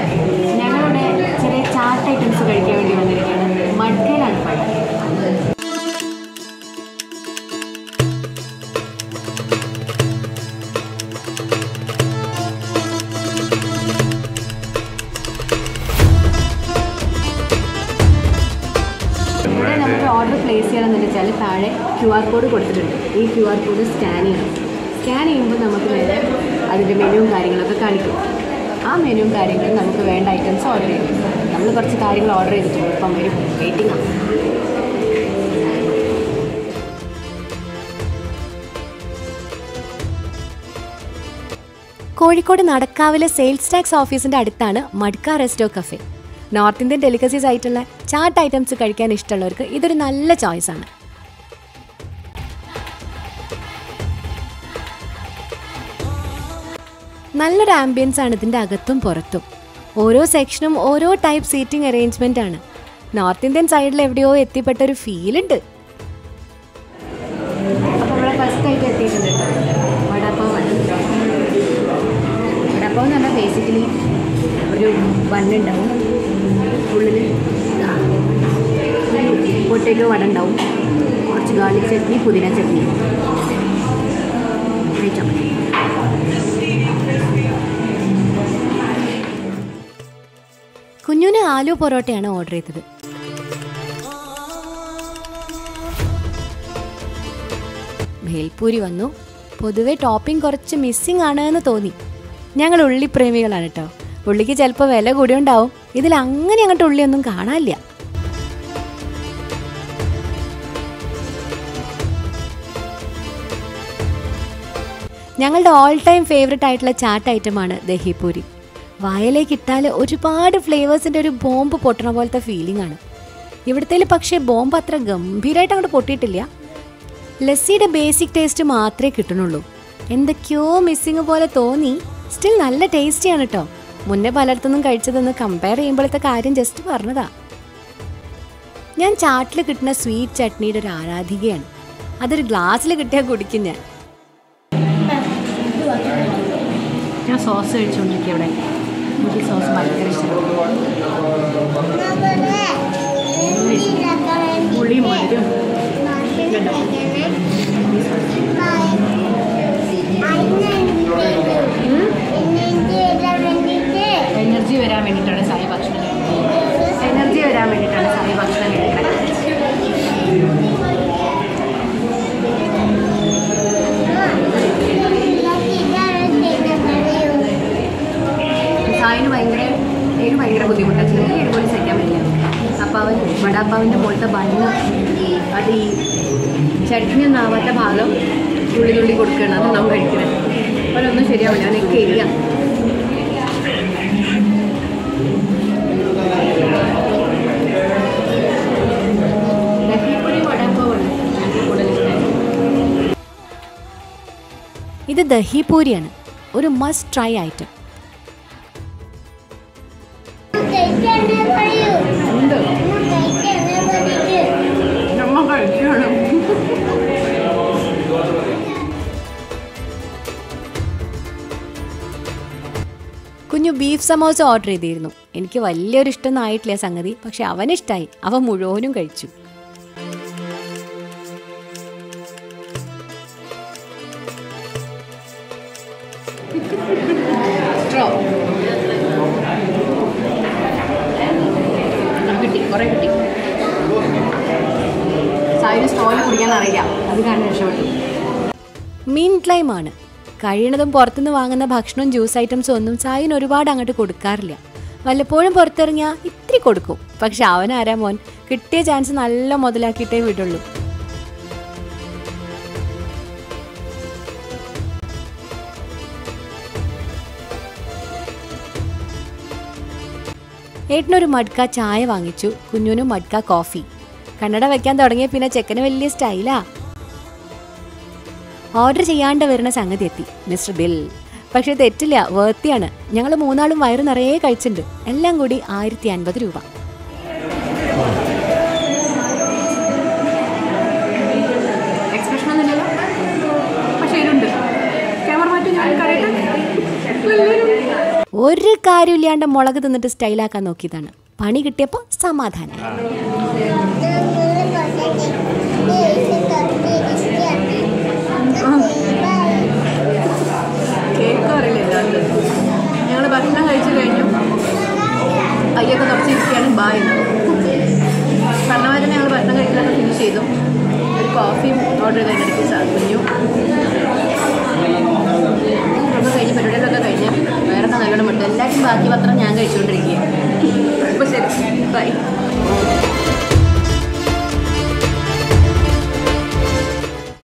ഞങ്ങളുടെ ചെറിയ ചാട്ട് ഐറ്റംസ് കഴിക്കാൻ വേണ്ടി വന്നിരിക്കുകയാണ് മഡ്കയിലാണ് പഴം ഇവിടെ നമുക്ക് ഓർഡർ പ്ലേസ് ചെയ്യണമെന്ന് വെച്ചാൽ താഴെ ക്യു ആർ കോഡ് കൊടുത്തിട്ടുണ്ട് ഈ ക്യു ആർ കോഡ് സ്കാൻ ചെയ്യണം സ്കാൻ ചെയ്യുമ്പോൾ നമുക്ക് നേരെ അതിൻ്റെ മെനുവും കാര്യങ്ങളൊക്കെ കാണിക്കും ആ മെനുവും കാര്യങ്ങളും നമുക്ക് വേണ്ട ഐറ്റംസ് ഓർഡർ ചെയ്യും നമ്മൾ കുറച്ച് കാര്യങ്ങൾ ഓർഡർ ചെയ്തിട്ടുണ്ട് ഇപ്പം വരും വെയിറ്റിംഗ് ആണ് കോഴിക്കോട് നടക്കാവിലെ സെയിൽസ് ടാക്സ് ഓഫീസിന്റെ അടുത്താണ് Madka resto cafe north Indian delicacies ആയിട്ടുള്ള ചാട്ട് ഐറ്റംസ് കഴിക്കാൻ ഇഷ്ടമുള്ളവർക്ക് ഇതൊരു നല്ല ചോയ്സ് ആണ് നല്ലൊരു ആംബിയൻസ് ആണ് ഇതിൻ്റെ അകത്തും പുറത്തും ഓരോ സെക്ഷനും ഓരോ ടൈപ്പ് സീറ്റിംഗ് അറേഞ്ച്മെന്റ് ആണ് നോർത്ത് ഇന്ത്യൻ സൈഡിൽ എവിടെയോ എത്തിപ്പെട്ട ഒരു ഫീൽ ഉണ്ട് അപ്പോൾ ഇവിടെ ഫസ്റ്റ് ആയിട്ട് എത്തിയിട്ടുണ്ട് കേട്ടോ വടാപ്പാവാണ് വടാപ്പാവ് എന്ന് പറഞ്ഞാൽ ബേസിക്കലി ഒരു ബണ്ണുണ്ടാവും ഉള്ളിൽ പൊട്ടേറ്റോ വട ഉണ്ടാവും കുറച്ച് ഗാർലിക് ചട്നി പുതിന ചട്നി കഴിച്ചാൽ മതി കുഞ്ഞുന് ആലു പൊറോട്ടയാണ് ഓർഡർ ചെയ്തത് ഭേൽപൂരി വന്നു പൊതുവെ ടോപ്പിംഗ് കുറച്ച് മിസ്സിംഗ് ആണ് എന്ന് തോന്നി ഞങ്ങൾ ഉള്ളിപ്രേമികളാണ് കേട്ടോ ഉള്ളിക്ക് ചിലപ്പോൾ വില കൂടിയുണ്ടാവും ഇതിൽ അങ്ങനെ അങ്ങോട്ട് ഉള്ളിയൊന്നും കാണാനില്ല ഞങ്ങളുടെ ഓൾ ടൈം ഫേവററ്റ് ആയിട്ടുള്ള ചാട്ട് ഐറ്റമാണ് ദഹിപൂരി വായലേക്ക് ഇട്ടാൽ ഒരുപാട് ഫ്ലേവേഴ്സിൻ്റെ ഒരു ബോംബ് പൊട്ടണ പോലത്തെ ഫീലിംഗ് ആണ് ഇവിടുത്തെ പക്ഷേ ബോംബ് അത്ര ഗംഭീരമായിട്ട് അങ്ങോട്ട് പൊട്ടിയിട്ടില്ല ലസ്സിയുടെ ബേസിക് ടേസ്റ്റ് മാത്രമേ കിട്ടുന്നുള്ളൂ എന്തൊക്കെയോ മിസ്സിങ് പോലെ തോന്നി സ്റ്റിൽ നല്ല ടേസ്റ്റിയാണ് കേട്ടോ മുന്നേ പലയിടത്തുനിന്നും കഴിച്ചതെന്ന് കമ്പയർ ചെയ്യുമ്പോഴത്തെ കാര്യം ജസ്റ്റ് പറഞ്ഞതാ ഞാൻ ചാട്ടിൽ കിട്ടുന്ന സ്വീറ്റ് ചട്നിയുടെ ഒരു ആരാധികയാണ് അതൊരു ഗ്ലാസ്സിൽ കിട്ടിയാൽ കുടിക്കും ഞാൻ ഞാൻ സോസ് കഴിച്ചുകൊണ്ടിരിക്കുക ഇവിടെ എനിക്ക് സോസ് ഭയങ്കര ഇഷ്ടമാണ് പുളിയും മധുരം എനർജി വരാൻ വേണ്ടിയിട്ടാണ് സായി ഭക്ഷണം എനർജി വരാൻ വേണ്ടിയിട്ടാണ് സായി ഭക്ഷണം കഴിക്കുന്നത് സായിന് ഭയങ്കര എനിക്ക് ഭയങ്കര ബുദ്ധിമുട്ടാണ് ചെറിയ എരിവ് പോലും സഹിക്കാൻ പറ്റില്ല അപ്പോൾ അവൻ വടാപ്പാവിൻ്റെ മുകളിലത്തെ ബണ്ണ് അത് ഈ ചട്നി ഒന്നും ആവാത്ത ഭാഗം തുള്ളി തുള്ളി കൊടുക്കണം അതാണ് അവൻ കഴിക്കുന്നത് അവനൊന്നും ശരിയാവില്ല അവനൊക്കെ എരിയാം ദഹിപ്പൊടി വടാപ്പാവാണ് എനിക്ക് കൂടുതൽ ഇഷ്ടം ഇത് ദഹിപൂരിയാണ് ഒരു മസ്റ്റ് ട്രൈ ഐറ്റം ഉണ്ട് നമ്മ കഴിക്കണം കുഞ്ഞു ബീഫ് സമോസ ഓർഡർ ചെയ്തിരുന്നു എനിക്ക് വലിയൊരു ഇഷ്ടമൊന്നും ആയിട്ടില്ല സംഗതി പക്ഷെ അവനിഷ്ടായി അവൻ മുഴുവനും കഴിച്ചു സ്ട്രോ നമുക്ക് കിട്ടി കുറേ കിട്ടി സായിന് സ്ട്രോയിൽ കുടിക്കാൻ അറിയാം അത് കാരണം രക്ഷപ്പെട്ടു മീൻ ക്ലൈം ആണ് കഴിയണതും പുറത്തുനിന്ന് വാങ്ങുന്ന ഭക്ഷണവും ജ്യൂസ് ഐറ്റംസും ഒന്നും സായിന് ഒരുപാട് അങ്ങോട്ട് കൊടുക്കാറില്ല വല്ലപ്പോഴും പുറത്തിറങ്ങിയാൽ ഇത്തിരി കൊടുക്കും പക്ഷെ അവനാരാ മോൻ കിട്ടിയ ചാൻസ് നല്ല മുതലാക്കിയിട്ടേ വിടുള്ളൂ ഏട്ടനൊരു മഡ്ക ചായ വാങ്ങിച്ചു കുഞ്ഞുനും മഡ്ക കോഫി കണ്ണട വെക്കാൻ തുടങ്ങിയ പിന്നെ ചെക്കന് വലിയ സ്റ്റൈലാ ഓർഡർ ചെയ്യാണ്ട് വരുന്ന സംഗതി എത്തി മിസ്റ്റർ ബിൽ പക്ഷെ തെറ്റില്ല വേർത്തിയാണ് ഞങ്ങൾ മൂന്നാളും വയറ് നിറയെ കഴിച്ചിട്ടുണ്ട് എല്ലാം കൂടി ആയിരത്തി അൻപത് രൂപ എക്സ്പ്രഷൻ ഒന്നുമില്ലല്ലോ പക്ഷേ ഇതിലുണ്ട് ക്യാമറ മാറ്റി ഞാൻ കടയിട്ട് ഒരു കാര്യമില്ലാണ്ട് മുളക് തിന്നിട്ട് സ്റ്റൈലാക്കാൻ നോക്കിയതാണ് പണി കിട്ടിയപ്പോൾ സമാധാനം കേക്ക് അറിയില്ല എല്ലാവർക്കും ഞങ്ങൾ ഭക്ഷണം കഴിച്ചു കഴിഞ്ഞു കയ്യൊക്കെ തുറച്ചിരിക്കുകയാണ് ബായ് പറഞ്ഞ പോലെ തന്നെ ഞങ്ങൾ ഭക്ഷണം കഴിക്കാനൊക്കെ ഫിനിഷ് ചെയ്തു ഒരു കോഫിയും ഓർഡർ ചെയ്തതിനിടയ്ക്ക് സാധിച്ചു ഒക്കെ കഴിഞ്ഞ് പരിപാടികളൊക്കെ കഴിഞ്ഞ് വേറൊക്കെ നല്ലോണം ഉണ്ട് എല്ലാവരും ബാക്കി പത്രം ഞാൻ കഴിച്ചുകൊണ്ടിരിക്കുകയാണ് അപ്പോൾ ശരി ബൈ